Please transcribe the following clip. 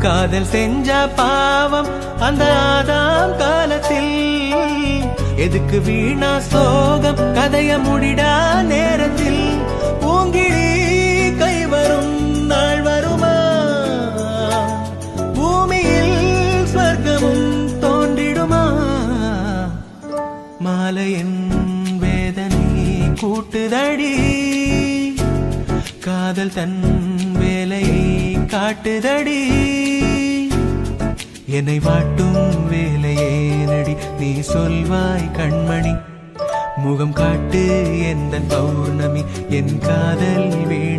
காதல் செஞ்ச பாவம் அந்த ஆதாம் காலத்தில் எதுக்கு வீணா சோகம் கதைய முடிடா நேரத்தில் பூங்கிழி கை வரும் நாள் வருமா பூமியில் ஸ்வர்க்கமும் தோன்றிடுமா மாலையின் வேதனை கூட்டுதடி காதல் தன் வேலையை காட்டுதடி என்னை வாட்டும் வேலையே நடி நீ சொல்வாய் கண்மணி முகம் காட்டு எந்த பௌர்ணமி என் காதல் வீண்